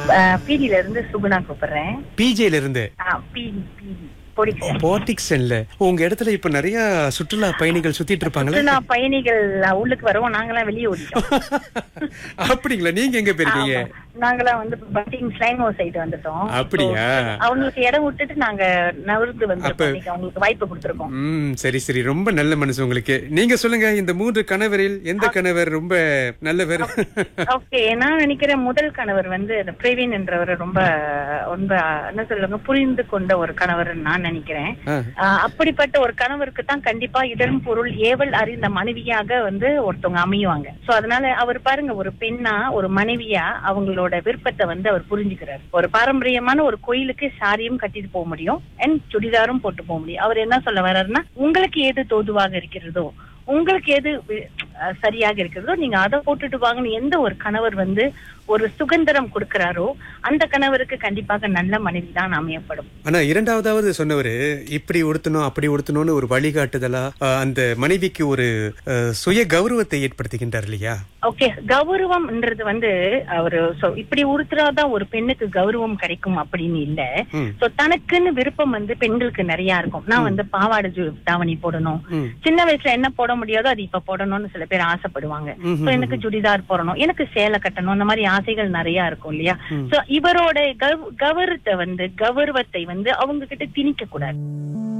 பிடில இருந்து சுகுணா கூப்பிடுறேன் பிஜேல இருந்து பிடி பிடி பொடிக்கு போட்டிக்ஸ்ல உங்க இடத்துல இப்ப நிறைய சுற்றுலா பயணிகள் சுத்திட்டு இருப்பாங்களே சுற்றுலா பயணிகள் உள்ளுக்கு வருவோம் நாங்களாம் வெளியே ஓடிட்டோம் அப்படிங்களா நீங்க எங்க போயிருக்கீங்க ஆமா. நாங்களாம் வந்து பட்டிங் ஸ்லைமோ சைடு வந்துட்டோம் அப்படியா? So, அவங்களுக்கு இடம் விட்டுட்டு நாங்க நகர்ந்து வந்து அப்ப- அவங்களுக்கு வாய்ப்பு கொடுத்துருக்கோம் ம் சரி சரி ரொம்ப நல்ல மனசு உங்களுக்கு நீங்க சொல்லுங்க இந்த மூன்று கணவரில் எந்த கணவர் ரொம்ப நல்லவர் ஓகே நான் நினைக்கிறேன் முதல் கணவர் வந்து இந்த பிரவீன் என்றவர் ரொம்ப ரொம்ப என்ன சொல்லுங்க புரிந்து கொண்ட ஒரு கணவர் நான் நினைக்கிறேன் ஆ. ஆஹ் அப்படிப்பட்ட ஒரு கணவருக்கு தான் கண்டிப்பா இடம் பொருள் ஏவல் அறிந்த மனைவியாக வந்து ஒருத்தவங்க அமையுவாங்க சோ அதனால அவர் பாருங்க ஒரு பெண்ணா ஒரு மனைவியா அவங்களோட விருப்பத்தை வந்து அவர் புரிஞ்சுக்கிறார் ஒரு பாரம்பரியமான ஒரு கோயிலுக்கு சாரியும் கட்டிட்டு போக முடியும் அண்ட் சுடிதாரும் போட்டு போக முடியும் அவர் என்ன சொல்ல வர்றாருன்னா உங்களுக்கு எது தோதுவாக இருக்கிறதோ உங்களுக்கு எது வி- அஹ் சரியாக இருக்கிறதோ நீங்க அதை போட்டுட்டு வாங்கன்னு எந்த ஒரு கணவர் வந்து ஒரு சுதந்திரம் கொடுக்கிறாரோ அந்த கணவருக்கு கண்டிப்பாக நல்ல மனைவி தான் அமையப்படும் ஆனா இரண்டாவதாவது சொன்னவரு இப்படி உடுத்தணும் அப்படி உடுத்தணும்னு ஒரு வழிகாட்டுதலா அஹ், அந்த மனைவிக்கு ஒரு அஹ், சுய கௌரவத்தை ஏற்படுத்துகின்றார் இல்லையா ஓகே கௌரவம்ன்றது வந்து அவரு so இப்படி உறுத்துறாதான் ஒரு பெண்ணுக்கு கௌரவம் கிடைக்கும் அப்படின்னு இல்ல ம். சோ தனக்குன்னு விருப்பம் வந்து பெண்களுக்கு நிறைய இருக்கும் நான் வந்து பாவாடை ஜு- தாவணி போடணும் ம். சின்ன வயசுல என்ன போட முடியாதோ அது இப்ப போடணும்னு சில பேர் ஆசைப்படுவாங்க ம்ஹும். சோ எனக்கு சுடிதார் போடணும் எனக்கு சேலை கட்டணும் அந்த மாதிரி ஆசைகள் நிறைய இருக்கும் இல்லையா சோ இவரோட கௌ- கௌரவத்தை வந்து கௌரவத்தை வந்து அவங்க கிட்ட திணிக்க கூடாது